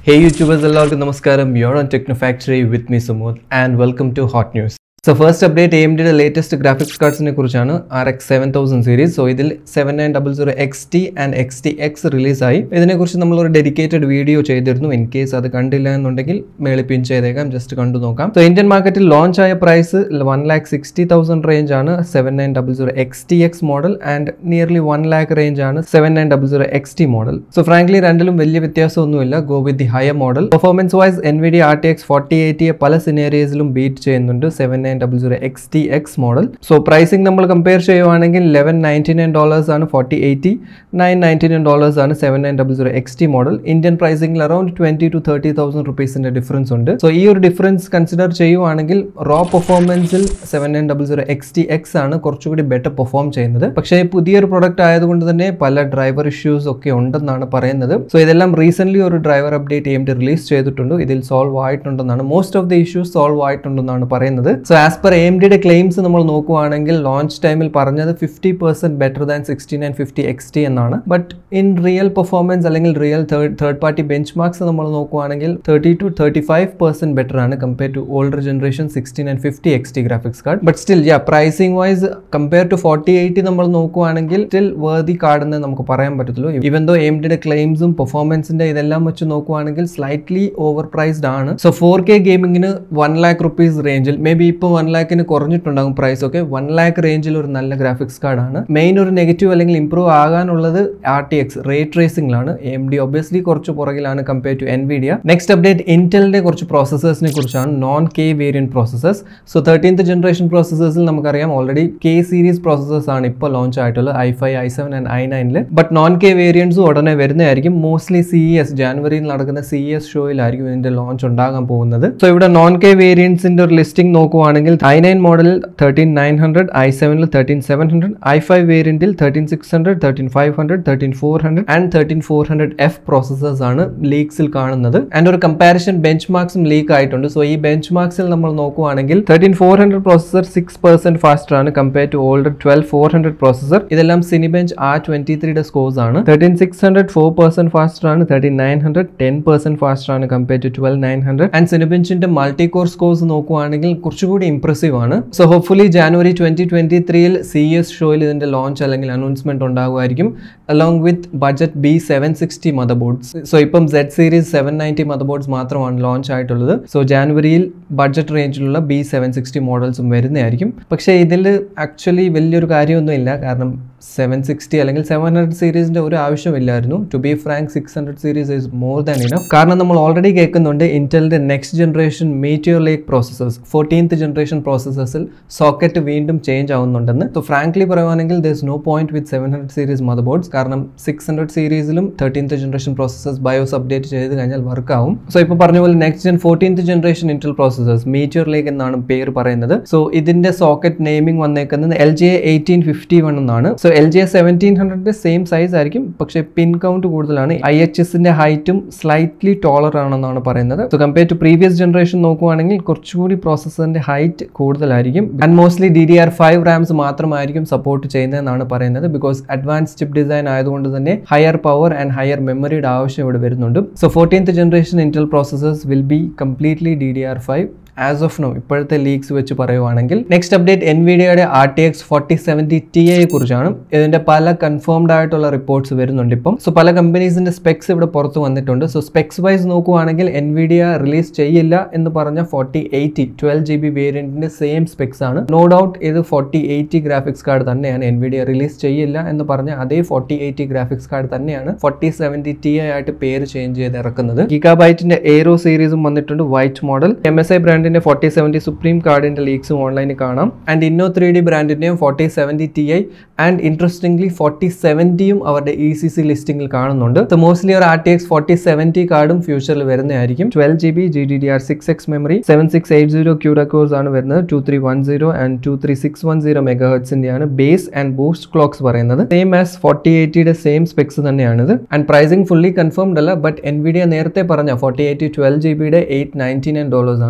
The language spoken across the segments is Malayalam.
Hey YouTubers, എല്ലാവർക്കും നമസ്കാരം you're on Techno Factory with me Sumod and welcome to hot news so first update M ഡിയുടെ ലേറ്റസ്റ്റ് ഗ്രാഫിക്സ് കാർഡ്സിനെ കുറിച്ചാണ് R X seven thousand series so ഇതിൽ seven nine double zero X T and X T X റിലീസായി ഇതിനെക്കുറിച്ച് നമ്മളൊരു ഡെഡിക്കേറ്റഡ് വീഡിയോ ചെയ്തിരുന്നു ഇൻ കേസ് അത് കണ്ടില്ല എന്നുണ്ടെങ്കിൽ മേളിൽ പിൻ ചെയ്തേക്കാം ജസ്റ്റ് കണ്ടു നോക്കാം സോ ഇന്ത്യൻ മാർക്കറ്റിൽ ലോഞ്ച് ആയ price one lakh sixty thousand range ആണ് seven nine double zero X T X model and nearly one lakh range ആണ് seven nine double zero X T model so frankly രണ്ടിലും വലിയ വ്യത്യാസമൊന്നുമില്ല go with the higher model performance wise N V Nvidia R T X forty എയ്റ്റിയെ പല സിനേറിയസിലും ബീറ്റ് ചെയ്യുന്നുണ്ട് seven nine double zero X T X model so pricing നമ്മൾ കമ്പയർ ചെയ്യുവാണെങ്കിൽ ലെവൻ നയൻറ്റി നയൻ ഡോളേഴ്സ് ആണ് forty eighty nine ninety nine dollars ആണ് seven nine double zero X T model Indian പ്രൈസിംഗിൽ around twenty two thirty thousand റുപ്പീസിന്റെ ഡിഫറൻസ് ഉണ്ട് സോ ഈ ഒരു ഡിഫറൻസ് കൺസിഡർ ചെയ്യുവാണെങ്കിൽ റോ പെർഫോമൻസിൽ seven nine double zero X T X ആണ് കുറച്ചുകൂടി ബെറ്റർ പെർഫോം ചെയ്യുന്നത് പക്ഷേ പുതിയൊരു പ്രൊഡക്റ്റ് ആയതുകൊണ്ട് തന്നെ പല ഡ്രൈവർ ഇഷ്യൂസ് ഒക്കെ ഉണ്ടെന്നാണ് പറയുന്നത് സോ ഇതെല്ലാം റീസെന്റ് ഒരു driver update M D release ചെയ്തിട്ടുണ്ട് ഇതിൽ സോൾവ് ആയിട്ടുണ്ടെന്നാണ് most of the issues solve ആയിട്ടുണ്ടെന്നാണ് പറയുന്നത് സോ ആസ് പെർ എം ഡിയുടെ ക്ലെയിംസ് നമ്മൾ നോക്കുവാണെങ്കിൽ ലോഞ്ച് ടൈമിൽ പറഞ്ഞത് fifty percent better than sixty nine fifty X T എന്നാണ് ബട്ട് ഇൻ റിയൽ പെർഫോമൻസ് അല്ലെങ്കിൽ real third third party benchmarks നമ്മൾ നോക്കുവാണെങ്കിൽ thirty two thirty five percent better ആണ് compare to older generation sixteen and fifty X T graphics card but still yeah pricing wise compare to forty eighty നമ്മൾ നോക്കുവാണെങ്കിൽ സ്റ്റിൽ വേർതി കാർഡ് എന്ന് നമുക്ക് പറയാൻ പറ്റത്തുള്ളൂ ഇവൻ ദോ എം ഡിയുടെ ക്ലെയിംസും പെർഫോമൻസിന്റെ ഇതെല്ലാം വെച്ച് നോക്കുവാണെങ്കിൽ സ്ലൈറ്റ്ലി ഓവർ പ്രൈസ്ഡ് ആണ് സോ ഫോർ കെ ഗെയിമിങ്ങിന് വൺ ലാക്ക് റുപ്പീസ് റേഞ്ചിൽ മേ ബി ഇപ്പോൾ വൺ ലാക്കിന് കുറഞ്ഞിട്ടുണ്ടാകും പ്രൈസ് ഒക്കെ വൺ ലാക്ക് റേഞ്ചിൽ ഒരു നല്ല ഗ്രാഫിക്സ് കാർഡാണ് മെയിൻ ഒരു നെഗറ്റീവ് അല്ലെങ്കിൽ ഇംപ്രൂവ് ആകാനുള്ളത് ആർ ടി എക്സ് റേ ട്രേസിംഗിലാണ് എം ഡി ഒബ്വിയസ്ലി കുറച്ച് പുറകിലാണ് compare to Nvidia next update ഇന്റലിന്റെ കുറച്ച് പ്രോസസ്സേഴ്സിനെ കുറിച്ചാണ് non K variant processors so thirteenth generation പ്രോസസ്സേഴ്സിൽ നമുക്കറിയാം ഓൾറെഡി കെ സീരീസ് പ്രോസസ്സേഴ്സ് ആണ് ഇപ്പോൾ ലോഞ്ച് ആയിട്ടുള്ളത് I five I seven and I നയനിൽ ബട്ട് നോൺ കെ വേരിയൻസും ഉടനെ വരുന്നതായിരിക്കും മോസ്റ്റ്ലി സി എസ് ജാനുവരിയിൽ നടക്കുന്ന സി എസ് ഷോയിലായിരിക്കും ഇതിന്റെ ലോഞ്ച് ഉണ്ടാകാൻ പോകുന്നത് സോ ഇവിടെ നോൺ കെ വേരിയൻസിന്റെ ഒരു ലിസ്റ്റിംഗ് നോക്കുവാണെങ്കിൽ I nine model thirteen nine hundred I സെവനിൽ thirteen seven hundred I five വേരിയന്റിൽ thirteen six hundred thirteen five hundred thirteen four hundred and thirteen four hundred F processors ആണ് ലീക്സിൽ കാണുന്നത് ആൻഡ് ഒരു കമ്പാരിസൺ ബെഞ്ച് മാർക്സും ലീക്ക് ആയിട്ടുണ്ട് സോ ഈ ബെഞ്ച് മാർക്സിൽ നമ്മൾ നോക്കുവാണെങ്കിൽ thirteen four hundred processor six percent faster ആണ് compare to older twelve four hundred processor ഇതെല്ലാം സിനിബെഞ്ച് ആ ട്വന്റി ത്രീയുടെ സ്കോർസ് ആണ് thirteen six hundred four percent faster ആണ് thirteen nine hundred ten percent faster ആണ് compare to twelve nine hundred and സിനിബെഞ്ചിന്റെ മൾട്ടി കോർ സ്കോർസ് നോക്കുവാണെങ്കിൽ കുറച്ചുകൂടി ഇംപ്രസീവ് ആണ് so hopefully January twenty twenty ത്രീയിൽ സി എസ് ഷോയിൽ ഇതിന്റെ ലോഞ്ച് അല്ലെങ്കിൽ അനൗൺസ്മെന്റ് ഉണ്ടാകുമായിരിക്കും along with budget B seven sixty motherboards so ഇപ്പം Z series seven ninety motherboards മാത്രമാണ് ലോഞ്ച് ആയിട്ടുള്ളത് സോ ജാനുവരിയിൽ ബഡ്ജറ്റ് റേഞ്ചിലുള്ള ബി സെവൻ സിക്സ്റ്റി മോഡൽസും വരുന്നതായിരിക്കും പക്ഷേ ഇതിൽ ആക്ച്വലി വലിയൊരു കാര്യമൊന്നുമില്ല കാരണം സെവൻ സിക്സ്റ്റി അല്ലെങ്കിൽ സെവൻ ഹൺഡ്രഡ് സീരീസിന്റെ ഒരു ആവശ്യമില്ലായിരുന്നു to be frank six hundred series is more than enough കാരണം നമ്മൾ ഓൾറെഡി കേൾക്കുന്നുണ്ട് ഇന്റലിന്റെ next generation Meteor Lake processors fourteenth generation പ്രോസസ്സേഴ്സിൽ സോക്കറ്റ് വീണ്ടും ചേഞ്ച് ആവുന്നുണ്ടെന്ന് സോ ഫ്രാങ്ക്ലി പറയുവാണെങ്കിൽ there is no point with seven hundred series motherboards കാരണം സിക്സ് ഹൺഡ്രഡ് സീരീസിലും thirteenth generation processors BIOS update ചെയ്ത് കഴിഞ്ഞാൽ വർക്ക് ആവും സോ ഇപ്പോൾ പറഞ്ഞ പോലെ next gen fourteenth generation Intel processors Meteor Lake എന്നാണ് പേര് പറയുന്നത് സോ ഇതിന്റെ സോക്കറ്റ് നെയിമിംഗ് വന്നേക്കുന്നത് L J eighteen fifty one so L J ജെ സെവൻറ്റീൻ ഹൺഡ്രഡിന്റെ സെയിം സൈസ് ആയിരിക്കും പക്ഷേ പിൻ കൗണ്ട് കൂടുതലാണ് ഐ എച്ച് എസിന്റെ ഹൈറ്റും സ്ലൈറ്റ്ലി ടോളർ ആണെന്നാണ് പറയുന്നത് so compare to previous generation നോക്കുവാണെങ്കിൽ കുറച്ചുകൂടി പ്രോസസ്സറിന്റെ ഹൈറ്റ് കൂടുതലായിരിക്കും and mostly D D R five RAMs മാത്രമായിരിക്കും സപ്പോർട്ട് ചെയ്യുന്നതെന്നാണ് പറയുന്നത് ബിക്കോസ് അഡ്വാൻസ് ചിപ്പ് ഡിസൈൻ ആയതുകൊണ്ട് തന്നെ ഹയർ പവർ ആൻഡ് ഹയർ മെമ്മറിയുടെ ആവശ്യം ഇവിടെ വരുന്നുണ്ട് so fourteenth generation Intel processors will be completely D D R five as of now ഇപ്പോഴത്തെ ലീക്സ് വെച്ച് പറയുവാണെങ്കിൽ നെക്സ്റ്റ് അപ്ഡേറ്റ് എൻവിഡിയയുടെ R T X forty seventy T ഐയെ കുറിച്ചാണ് ഇതിന്റെ പല കൺഫേംഡ് ആയിട്ടുള്ള റിപ്പോർട്ട്സ് വരുന്നുണ്ട് ഇപ്പം സോ പല കമ്പനീസിന്റെ സ്പെക്സ് ഇവിടെ പുറത്ത് വന്നിട്ടുണ്ട് സോ സ്പെക്സ് വൈസ് നോക്കുവാണെങ്കിൽ എൻവിഡിയ റിലീസ് ചെയ്യില്ല എന്ന് പറഞ്ഞ forty eighty twelve G B വേരിയന്റിന്റെ സെയിം സ്പെക്സ് ആണ് നോ ഡൗട്ട് ഇത് ഫോർട്ടി എയ്റ്റി ഗ്രാഫിക്സ് കാർഡ് തന്നെയാണ് എൻവിഡിയ റിലീസ് ചെയ്യില്ല എന്ന് പറഞ്ഞ അതേ ഫോർട്ടി എയ്റ്റി ഗ്രാഫിക്സ് കാർഡ് തന്നെയാണ് ഫോർട്ടി സെവൻറ്റി ടി ഐ ആയിട്ട് പേര് ചേഞ്ച് ചെയ്ത് ഇറക്കുന്നത് ഗിഗാബൈറ്റിന്റെ എയ്റോ സീരീസും വന്നിട്ടുണ്ട് white model M S I brand ബ്രാൻഡിന്റെ ഫോർട്ടി സെവൻറ്റി സുപ്രീം കാർഡിന്റെ ലീക്സും ഓൺലൈനിൽ കാണാം ആൻഡ് ഇന്നോ ത്രീ ഡി ബ്രാൻഡിന്റെയും forty seventy T I and interestingly forty സെവൻറ്റിയും അവരുടെ ഇ സി സി ലിസ്റ്റിംഗിൽ കാണുന്നുണ്ട് സോ മോസ്റ്റ്ലി ഒരു R T X forty seventy കാർഡും ഫ്യൂച്ചറിൽ വരുന്നതായിരിക്കും twelve G B G D D R six X memory seven six eight zero CUDA cores ആണ് വരുന്നത് two three one zero and two three six one zero mega ഹെർട്സിന്റെയാണ് ബേസ് ആൻഡ് ബൂസ്റ്റ് ക്ലോക്സ് പറയുന്നത് സെയിം ആസ് ഫോർട്ടി എയ്റ്റിയുടെ സെയിം സ്പെക്സ് തന്നെയാണിത് ആൻഡ് പ്രൈസിംഗ് ഫുള്ളി കൺഫേംഡ് അല്ല ബട്ട് എൻവിഡിയ നേരത്തെ പറഞ്ഞ ഫോർട്ടി എയ്റ്റി ട്വൽവ് ജി ബിയുടെ എയ്റ്റ് നയൻറ്റി നയൻ ഡോളേഴ്സ് ആണ് സോ ഈ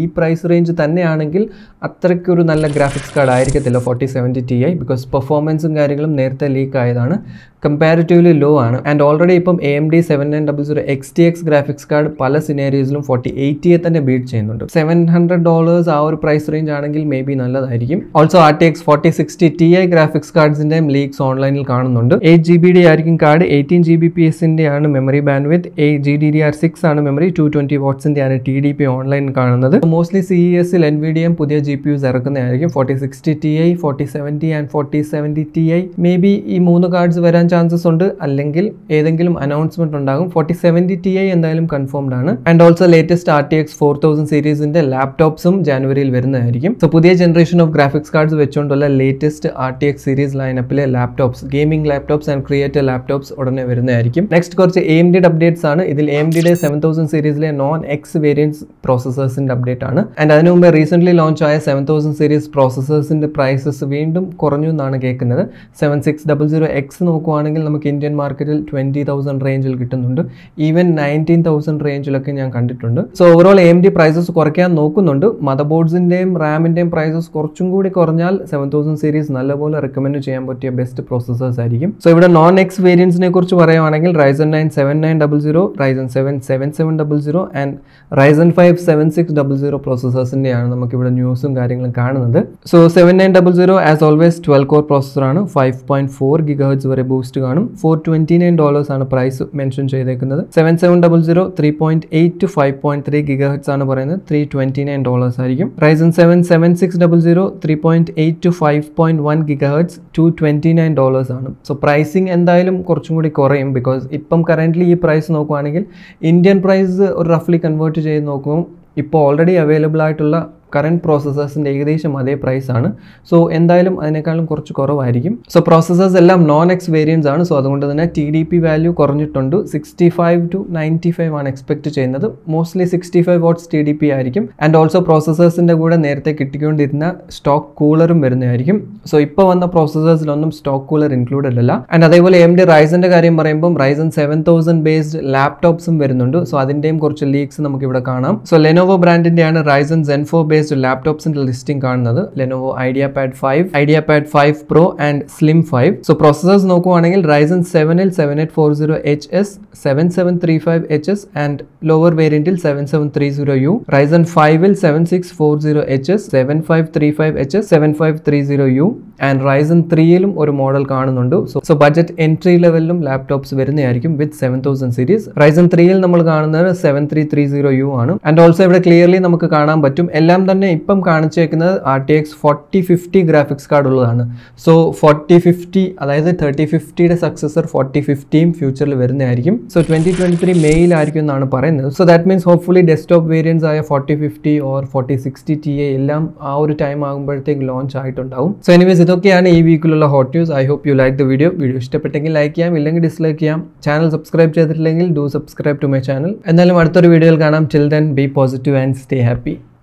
പ്രൈസ് റേഞ്ച് തന്നെയാണെങ്കിൽ അത്രയ്ക്കൊരു നല്ല ഗ്രാഫിക്സ് കാർഡ് ആയിരിക്കത്തില്ല forty seventy T I because പെർഫോമൻസും കാര്യങ്ങളും നേരത്തെ ലീക്ക് ആയതാണ് കമ്പാരിറ്റീവ്ലി ലോ ആണ് ആൻഡ് ഓൾറെഡി ഇപ്പം A M D seven nine double zero X T X graphics card പല സിനേരിയസിലും ഫോർട്ടി എയ്റ്റിയെ തന്നെ ബീറ്റ് ചെയ്യുന്നുണ്ട് സെവൻ ഹൺഡ്രഡ് ഡോളേഴ്സ് ആ ഒരു പ്രൈസ് റേഞ്ച് ആണെങ്കിൽ മേ ബി നല്ലതായിരിക്കും also R T X forty sixty T I graphics കാർഡ്സിൻ്റെയും ലീക്സ് ഓൺലൈനിൽ കാണുന്നുണ്ട് എയ്റ്റ് ജി ബി ഡി ആയിരിക്കും card eighteen G B P എസിൻ്റെ ആണ് memory band with eight G D D R six ആണ് മെമ്മറി ടു ട്വൻറ്റി വാട്ട്സിൻ്റെ ആണ് ടി ഡി പി ഓൺലൈൻ കാണുന്നത് മോസ്റ്റ്ലി സി ഇ എസിൽ എൻ വി ഡി എം പുതിയ ജി പി യുസ് ഇറക്കുന്നതായിരിക്കും forty sixty T I forty seventy and forty seventy T I maybe ഈ മൂന്ന് കാർഡ്സ് വരാൻ ചാൻസസ് ഉണ്ട് അല്ലെങ്കിൽ ഏതെങ്കിലും അനൗൺസ്മെന്റ് ഉണ്ടാകും ഫോർട്ടി സെവൻറ്റി ടി ഐ എന്തായാലും കൺഫേംഡ് ആണ് and also latest R T X four thousand സീരീസിന്റെ ലാപ്ടോപ്സും ജാനുവരിയിൽ വരുന്നതായിരിക്കും സോ പുതിയ ജനറേഷൻ ഓഫ് ഗ്രാഫിക്സ് കാർഡ്സ് വെച്ചുകൊണ്ടുള്ള latest R T X series ലൈനപ്പിലെ laptops gaming laptops and creator laptops ഉടനെ വരുന്നതായിരിക്കും നെക്സ്റ്റ് കുറച്ച് എ എം ഡിയുടെ അപ്ഡേറ്റ്സ് ആണ് ഇതിൽ എ എം ഡിയുടെ സെവൻ തൗസൻഡ് സീരീസിലെ നോൺ എക്സ് വേരിയൻസ് പ്രോസസേഴ്സിന്റെ അപ്ഡേറ്റ് ആണ് ആൻഡ് അതിനു മുമ്പ് റീസെന്റ് ലോഞ്ച് ആയ സെവൻ തൗസൻഡ് സീരീസ് പ്രോസസേഴ്സിന്റെ പ്രൈസസ് വീണ്ടും കുറഞ്ഞു എന്നാണ് കേൾക്കുന്നത് seven six double zero X നോക്കുവാണെങ്കിൽ നമുക്ക് ഇന്ത്യൻ മാർക്കറ്റിൽ ട്വൻറ്റി തൗസൻഡ് റേഞ്ചിൽ കിട്ടുന്നുണ്ട് ഈവൻ നയൻറ്റീൻ തൗസൻഡ് റേഞ്ചിലൊക്കെ ഞാൻ കണ്ടിട്ടുണ്ട് so overall M D prices കുറയ്ക്കാൻ നോക്കുന്നുണ്ട് മദർ ബോർഡ്സിൻ്റെയും റാമിൻ്റെയും പ്രൈസസ് കുറച്ചും കൂടി കുറഞ്ഞാൽ സെവൻ തൗസൻഡ് സീരീസ് നല്ലപോലെ റെക്കമെൻഡ് ചെയ്യാൻ പറ്റിയ ബെസ്റ്റ് പ്രോസസേഴ്സ് ആയിരിക്കും സോ ഇവിടെ നോൺ എക്സ് വേരിയൻസിനെ കുറിച്ച് പറയുവാണെങ്കിൽ Ryzen nine seven nine double zero Ryzen seven seven seven double zero and Ryzen five seven six double zero പ്രോസസേഴ്സിൻ്റെയാണ് നമുക്കിവിടെ ന്യൂസും കാര്യങ്ങളും കാണുന്നത് so seven nine double zero as always twelve core പ്രോസസ്സറാണ് five point four gigahertz വരെ ബൂസ്റ്റ് കാണും ഫോർ ട്വൻറ്റി നയൻ ഡോളേഴ്സ് ആണ് പ്രൈസ് മെൻഷൻ ചെയ്തേക്കുന്നത് seven seven double zero three point eight two five point three gigahertz ആണ് പറയുന്നത് ത്രീ ട്വൻറ്റി നയൻ ഡോളേഴ്സ് ആയിരിക്കും Ryzen seven seven six double zero three point eight two five point one gigahertz two twenty nine dollars ആണ് സോ പ്രൈസിങ് എന്തായാലും കുറച്ചും കൂടി കുറയും ബിക്കോസ് ഇപ്പം കറൻ്റ്ലി ഈ പ്രൈസ് നോക്കുവാണെങ്കിൽ ഇന്ത്യൻ പ്രൈസ് ഒരു റഫ്ലി കൺവേർട്ട് ചെയ്ത് നോക്കുമ്പോൾ ഇപ്പോൾ ഓൾറെഡി അവൈലബിൾ ആയിട്ടുള്ള കറണ്ട് പ്രോസസ്സേഴ്സിൻ്റെ ഏകദേശം അതേ പ്രൈസ് ആണ് സോ എന്തായാലും അതിനേക്കാളും കുറച്ച് കുറവായിരിക്കും സോ പ്രോസസ്സേഴ്സ് എല്ലാം നോൺ എക്സ് വേരിയൻസ് ആണ് സോ അതുകൊണ്ട് തന്നെ ടി ഡി പി വാല്യൂ കുറഞ്ഞിട്ടുണ്ട് sixty five to ninety five ആണ് എക്സ്പെക്ട് ചെയ്യുന്നത് mostly sixty five watts T D P ആയിരിക്കും ആൻഡ് ഓൾസോ പ്രോസസ്സേഴ്സിൻ്റെ കൂടെ നേരത്തെ കിട്ടിക്കൊണ്ടിരുന്ന സ്റ്റോക്ക് കൂളറും വരുന്നതായിരിക്കും സോ ഇപ്പോൾ വന്ന പ്രോസസ്സേഴ്സിലൊന്നും സ്റ്റോക്ക് കൂളർ ഇൻക്ലൂഡഡ് അല്ല ആൻഡ് അതേപോലെ എം ഡി റൈസൻ്റെ കാര്യം പറയുമ്പോൾ റൈസൻ സെവൻ തൗസൻഡ് ബേസ്ഡ് ലാപ്ടോപ്സും വരുന്നുണ്ട് സോ അതിൻ്റെയും കുറച്ച് ലീക്സ് നമുക്ക് ഇവിടെ കാണാം സോ ലെനോവോ ബ്രാൻഡിൻ്റെയാണ് റൈസൻ സെൻഫോ ബേസ്ഡ് ലാപ്ടോപ്സിന്റെ ലിസ്റ്റിംഗ് കാണുന്നത് Lenovo IdeaPad five IdeaPad five pro and slim five so processors നോക്കുവാണെങ്കിൽ റൈസൻ സെവനിൽ seven eight four zero H S seven seven three five H S and lower വേരിയന്റിൽ seven seven three zero U Ryzen ഫൈവിൽ seven six four zero H S seven five three five H S seven five three zero U and Ryzen ത്രീയിലും ഒരു മോഡൽ കാണുന്നുണ്ട് സോ സോ ബഡ്ജറ്റ് എൻട്രി ലെവലിലും ലാപ്ടോപ്സ് വരുന്നതായിരിക്കും with seven thousand series Ryzen ത്രീയിൽ നമ്മൾ കാണുന്നത് seven three three zero U ആണ് ആൻഡ് ഓൾസോ ഇവിടെ ക്ലിയർലി നമുക്ക് കാണാൻ പറ്റും എല്ലാം തന്നെ ഇപ്പം കാണിച്ചേക്കുന്നത് R T X forty fifty graphics card ഉള്ളതാണ് സോ ഫോർട്ടി ഫിഫ്റ്റി അതായത് തേർട്ടി ഫിഫ്റ്റിയുടെ സക്സസർ ഫോർട്ടി ഫിഫ്റ്റിയും ഫ്യൂച്ചറിൽ വരുന്നതായിരിക്കും സോ ട്വൻറ്റി ട്വൻറ്റി ത്രീ മെയിലായിരിക്കും എന്നാണ് പറയുന്നത് so that means hopefully desktop variants ആയ forty fifty or forty sixty T A എല്ലാം ആ ഒരു ടൈം ആകുമ്പോഴത്തേക്ക് ലോഞ്ച് ആയിട്ടുണ്ടാവും സോ എനിവേസ് ഇതൊക്കെയാണ് ഈ വീക്കിലുള്ള hot news I hope you like the video video ഇഷ്ടപ്പെട്ടെങ്കിൽ ലൈക്ക് ചെയ്യാം ഇല്ലെങ്കിൽ ഡിസ്ലൈക്ക് ചെയ്യാം ചാനൽ സബ്സ്ക്രൈബ് ചെയ്തിട്ടില്ലെങ്കിൽ do subscribe to my channel എന്നാലും അടുത്തൊരു വീഡിയോയിൽ കാണാം till then be positive and stay happy